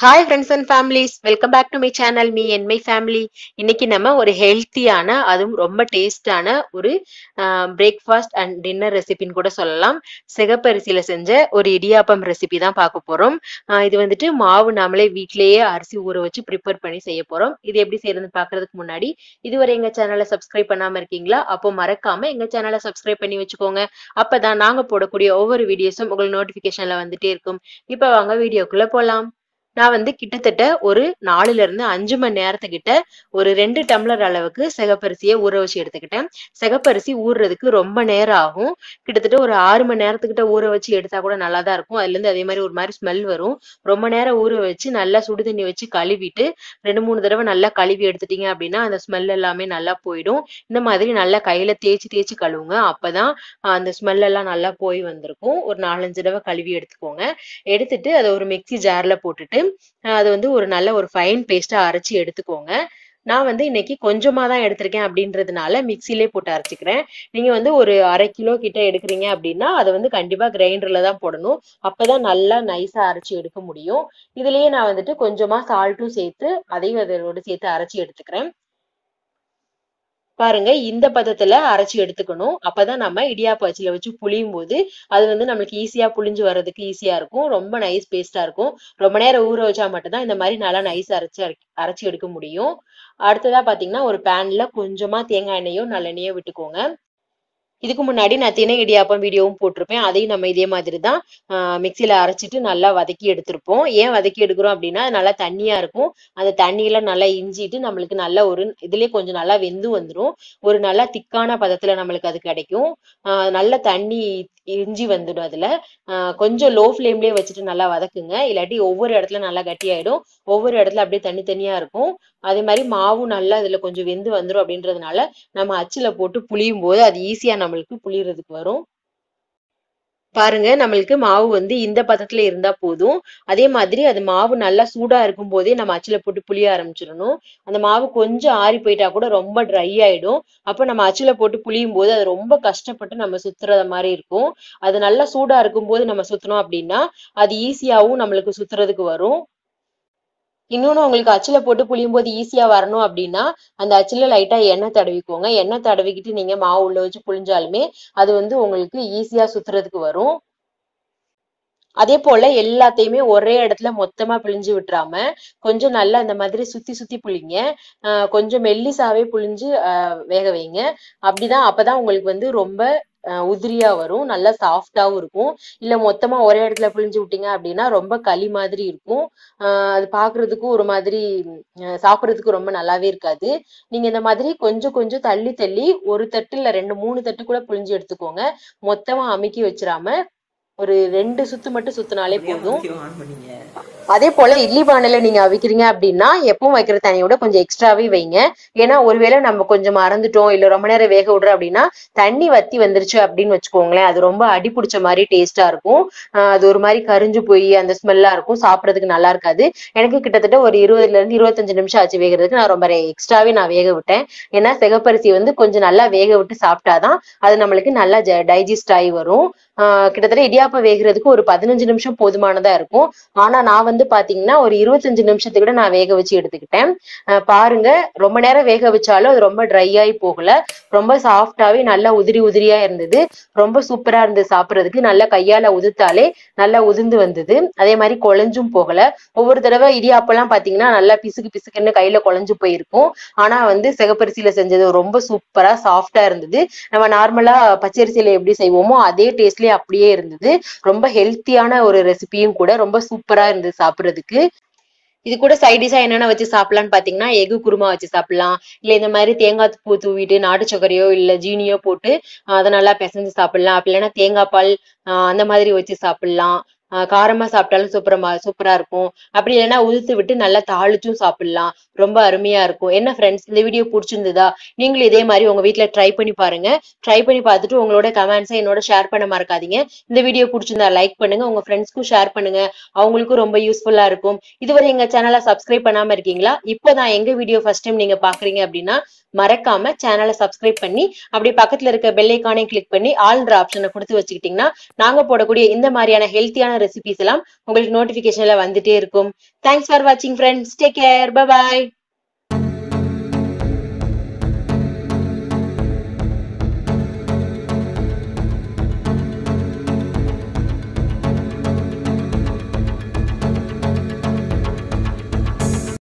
hi friends and families welcome back to my channel me என் my family இன்னைக்கு நம்ம ஒரு ஹெல்த்தியான அதுவும் ரொம்ப டேஸ்டான ஒரு பிரேக்ஃபாஸ்ட் அண்ட் டின்னர் ரெசிபின்னு கூட சொல்லலாம் சிகப்பரிசியில செஞ்ச ஒரு இடியாப்பம் ரெசிபி தான் பார்க்க போறோம் ஆஹ் இது வந்துட்டு மாவு நாமளே வீட்டிலேயே அரிசி ஊற வச்சு ப்ரிப்பேர் பண்ணி செய்ய போறோம் இது எப்படி செய்யறதுன்னு பார்க்கறதுக்கு முன்னாடி இதுவரை எங்க சேனலை சப்ஸ்கிரைப் பண்ணாம இருக்கீங்களா அப்போ மறக்காம எங்க சேனலை சப்ஸ்கிரைப் பண்ணி வச்சுக்கோங்க அப்பதான் நாங்க போடக்கூடிய ஒவ்வொரு வீடியோஸும் உங்களுக்கு நோட்டிபிகேஷன்ல வந்துட்டே இருக்கும் இப்போ வாங்க வீடியோக்குள்ள போலாம் நான் வந்து கிட்டத்தட்ட ஒரு நாலுல இருந்து அஞ்சு மணி நேரத்துக்கிட்ட ஒரு ரெண்டு டம்ளர் அளவுக்கு சிகப்பரிசியை ஊற வச்சு எடுத்துக்கிட்டேன் சிகப்பரிசி ஊறுறதுக்கு ரொம்ப நேரம் ஆகும் கிட்டத்தட்ட ஒரு ஆறு மணி நேரத்துக்கிட்ட ஊற வச்சு எடுத்தா கூட நல்லா தான் இருக்கும் அதுல இருந்து அதே மாதிரி ஒரு மாதிரி ஸ்மெல் வரும் ரொம்ப நேரம் ஊற வச்சு நல்லா சுடு தண்ணி வச்சு கழுவிட்டு ரெண்டு மூணு தடவை நல்லா கழுவி எடுத்துட்டீங்க அப்படின்னா அந்த ஸ்மெல் எல்லாமே நல்லா போயிடும் இந்த மாதிரி நல்லா கையில தேய்ச்சி தேய்ச்சி கழுவுங்க அப்பதான் ஆஹ் அந்த ஸ்மெல் எல்லாம் நல்லா போய் வந்திருக்கும் ஒரு நாலஞ்சு தடவை கழுவி எடுத்துக்கோங்க எடுத்துட்டு அதை ஒரு மிக்ஸி ஜார்ல போட்டுட்டு ஆஹ் அது வந்து ஒரு நல்ல ஒரு ஃபைன் பேஸ்டா அரைச்சி எடுத்துக்கோங்க நான் வந்து இன்னைக்கு கொஞ்சமா தான் எடுத்திருக்கேன் அப்படின்றதுனால மிக்சிலே போட்டு அரைச்சிக்கிறேன் நீங்க வந்து ஒரு அரை கிலோ கிட்ட எடுக்கிறீங்க அப்படின்னா அதை வந்து கண்டிப்பா கிரைண்டர்ல தான் போடணும் அப்பதான் நல்லா நைஸா அரைச்சி எடுக்க முடியும் இதுலயே நான் வந்துட்டு கொஞ்சமா சால்ட்டும் சேர்த்து அதையும் அதோட சேர்த்து அரைச்சி எடுத்துக்கிறேன் பாருங்க இந்த பதத்துல அரைச்சி எடுத்துக்கணும் அப்பதான் நம்ம இடியாப்ப அச்சில வச்சு புளியும் போது அது வந்து நம்மளுக்கு ஈஸியா புளிஞ்சு வர்றதுக்கு ஈஸியா இருக்கும் ரொம்ப நைஸ் பேஸ்டா இருக்கும் ரொம்ப நேரம் ஊற வச்சா மட்டும்தான் இந்த மாதிரி நல்லா நைஸ் அரைச்சு அரைச்சி எடுக்க முடியும் அடுத்ததா பாத்தீங்கன்னா ஒரு பேன்ல கொஞ்சமா தேங்காய் எண்ணெயோ நல்லெண்ணெயோ விட்டுக்கோங்க இதுக்கு முன்னாடி நான் திணை இடியாப்பம் வீடியோவும் போட்டிருப்பேன் அதையும் நம்ம இதே மாதிரி தான் மிக்சியில அரைச்சிட்டு நல்லா வதக்கி எடுத்திருப்போம் ஏன் வதக்கி எடுக்கிறோம் அப்படின்னா அது நல்லா தண்ணியா இருக்கும் அந்த தண்ணியில நல்லா இஞ்சிட்டு நம்மளுக்கு நல்ல ஒரு இதுலயே கொஞ்சம் நல்லா வெந்து வந்துடும் ஒரு நல்லா திக்கான பதத்துல நம்மளுக்கு அது கிடைக்கும் ஆஹ் நல்ல தண்ணி இஞ்சி வந்துடும் அதுல ஆஹ் கொஞ்சம் லோ ஃப்ளேம்லயே வச்சுட்டு நல்லா வதக்குங்க இல்லாட்டி ஒவ்வொரு இடத்துல நல்லா கட்டியாயிடும் ஒவ்வொரு இடத்துல அப்படியே தண்ணி தனியா இருக்கும் அதே மாதிரி மாவும் நல்லா இதுல கொஞ்சம் வெந்து வந்துடும் அப்படின்றதுனால நம்ம அச்சுல போட்டு புளியும் போது அது ஈஸியா நம்மளுக்கு புளியறதுக்கு வரும் பாருங்க நம்மளுக்கு மாவு வந்து இந்த பதத்துல இருந்தா போதும் அதே மாதிரி அது மாவு நல்லா சூடா இருக்கும் போதே நம்ம அச்சுல போட்டு புளிய ஆரம்பிச்சிடணும் அந்த மாவு கொஞ்சம் ஆறி போயிட்டா கூட ரொம்ப ட்ரை ஆயிடும் அப்ப நம்ம அச்சுல போட்டு புளியும் போது அது ரொம்ப கஷ்டப்பட்டு நம்ம சுத்துறத மாதிரி இருக்கும் அது நல்லா சூடா இருக்கும் போது நம்ம சுத்தணும் அப்படின்னா அது ஈஸியாவும் நம்மளுக்கு சுத்துறதுக்கு வரும் இன்னொன்னு உங்களுக்கு அச்சுல போட்டு புளியும் போது ஈஸியா வரணும் அப்படின்னா அந்த அச்சுல லைட்டா எண்ணெய் தடவிக்கோங்க எண்ணெய் தடவிக்கிட்டு நீங்க மாவு உள்ள வச்சு புளிஞ்சாலுமே அது வந்து உங்களுக்கு ஈஸியா சுத்துறதுக்கு வரும் அதே போல எல்லாத்தையுமே ஒரே இடத்துல மொத்தமா பிழிஞ்சு விட்டுறாம கொஞ்சம் நல்லா இந்த மாதிரி சுத்தி சுத்தி புளிங்க ஆஹ் கொஞ்சம் மெல்லிசாவே புளிஞ்சு ஆஹ் வேக வைங்க அப்படிதான் அப்பதான் உங்களுக்கு வந்து ரொம்ப உதிரியா வரும் நல்லா சாஃப்டாவும் இருக்கும் இல்ல மொத்தமா ஒரே இடத்துல புளிஞ்சு விட்டீங்க அப்படின்னா ரொம்ப களி மாதிரி இருக்கும் ஆஹ் அது பாக்குறதுக்கும் ஒரு மாதிரி சாப்பிடுறதுக்கு ரொம்ப நல்லாவே இருக்காது நீங்க இந்த மாதிரி கொஞ்சம் கொஞ்சம் தள்ளி தள்ளி ஒரு தட்டு இல்ல ரெண்டு மூணு தட்டு கூட புளிஞ்சு எடுத்துக்கோங்க மொத்தமா அமுக்கி வச்சிடாம ஒரு ரெண்டு சுத்து மட்டும் சுத்தினாலே போதும் அதே போல இட்லி பானையில நீங்க அவிக்கிறீங்க அப்படின்னா எப்பவும் வைக்கிற தண்ணியோட கொஞ்சம் எக்ஸ்ட்ராவே வைங்க ஏன்னா ஒருவேளை நம்ம கொஞ்சம் மறந்துட்டோம் இல்ல ரொம்ப நேரம் வேக விடுறோம் அப்படின்னா தண்ணி வத்தி வந்துருச்சு அப்படின்னு வச்சுக்கோங்களேன் அது ரொம்ப அடி பிடிச்ச மாதிரி டேஸ்டா இருக்கும் அது ஒரு மாதிரி கரிஞ்சு போய் அந்த ஸ்மெல்லா இருக்கும் சாப்பிடறதுக்கு நல்லா இருக்காது எனக்கு கிட்டத்தட்ட ஒரு இருபதுல இருந்து இருபத்தஞ்சு நிமிஷம் ஆச்சு வேகிறதுக்கு நான் ரொம்ப எக்ஸ்ட்ராவே நான் வேக விட்டேன் ஏன்னா சிகப்பரிசி வந்து கொஞ்சம் நல்லா வேக விட்டு சாப்பிட்டாதான் அது நம்மளுக்கு நல்லா டைஜஸ்ட் ஆகி வரும் ஆஹ் கிட்டத்தட்ட இடியாப்பம் வேகிறதுக்கு ஒரு பதினஞ்சு நிமிஷம் போதுமானதா இருக்கும் ஆனா நான் வந்து பாத்தீங்கன்னா ஒரு இருபத்தஞ்சு நிமிஷத்துக்கு கூட நான் வேக வச்சு எடுத்துக்கிட்டேன் பாருங்க ரொம்ப நேரம் வேக வச்சாலும் அது ரொம்ப ட்ரை ஆகி போகல ரொம்ப சாஃப்டாவே நல்லா உதிரி உதிரியா இருந்தது ரொம்ப சூப்பரா இருந்தது சாப்பிட்றதுக்கு நல்லா கையால உதுத்தாலே நல்லா உதிர்ந்து வந்தது அதே மாதிரி குழஞ்சும் போகல ஒவ்வொரு தடவை இடியாப்பெல்லாம் பாத்தீங்கன்னா நல்லா பிசுக்கு பிசுக்குன்னு கையில குழஞ்சு போயிருக்கும் ஆனா வந்து சிகப்பரிசியில செஞ்சது ரொம்ப சூப்பரா சாஃப்டா இருந்தது நம்ம நார்மலா பச்சரிசியில எப்படி செய்வோமோ அதே டேஸ்ட்லயே அப்படியே இருந்தது ரொம்ப ஹெல்த்தியான ஒரு ரெசிபியும் கூட ரொம்ப சூப்பரா இருந்தது சாப்பிட்றதுக்கு இது கூட சைடிஷா என்னென்ன வச்சு சாப்பிடலாம்னு பாத்தீங்கன்னா எகு குருமா வச்சு சாப்பிடலாம் இல்ல இந்த மாதிரி தேங்காய் பூ தூவிட்டு நாட்டு சர்க்கரையோ இல்ல ஜீனியோ போட்டு அதை நல்லா பிசைஞ்சு சாப்பிடலாம் அப்படி இல்லைன்னா தேங்காய் பால் அந்த மாதிரி வச்சு சாப்பிடலாம் காரமா சாப்பிட்டாலும் சூப்பரமா சூப்பரா இருக்கும் அப்படி இல்லைன்னா உதுத்து விட்டு நல்லா தாளிச்சும் சாப்பிடலாம் ரொம்ப அருமையா இருக்கும் என்ன ஃப்ரெண்ட்ஸ் இந்த வீடியோ பிடிச்சிருந்ததா நீங்களும் இதே மாதிரி உங்க வீட்ல ட்ரை பண்ணி பாருங்க ட்ரை பண்ணி பார்த்துட்டு உங்களோட கமெண்ட்ஸை என்னோட ஷேர் பண்ண மறக்காதீங்க இந்த வீடியோ பிடிச்சிருந்தா லைக் பண்ணுங்க உங்க ஃப்ரெண்ட்ஸ்க்கும் ஷேர் பண்ணுங்க அவங்களுக்கும் ரொம்ப யூஸ்ஃபுல்லா இருக்கும் இதுவரை எங்க சேனலை சப்ஸ்கிரைப் பண்ணாம இருக்கீங்களா இப்போதான் எங்க வீடியோ ஃபர்ஸ்ட் டைம் நீங்க பாக்குறீங்க அப்படின்னா மறக்காம சேனலை சப்ஸ்கிரைப் பண்ணி அப்படியே பக்கத்துல இருக்க பெல் ஐக்கானே கிளிக் பண்ணி ஆல்ன்ற ஆப்ஷனை கொடுத்து வச்சுக்கிட்டீங்கன்னா நாங்க போடக்கூடிய இந்த மாதிரியான ஹெல்த்தியான ரெசிபிஸ் எல்லாம் உங்களுக்கு நோட்டிபிகேஷன்ல வந்துட்டே இருக்கும் தேங்க்ஸ் ஃபார் வாட்சிங் ஃப்ரெண்ட்ஸ் டேக் கேர் பை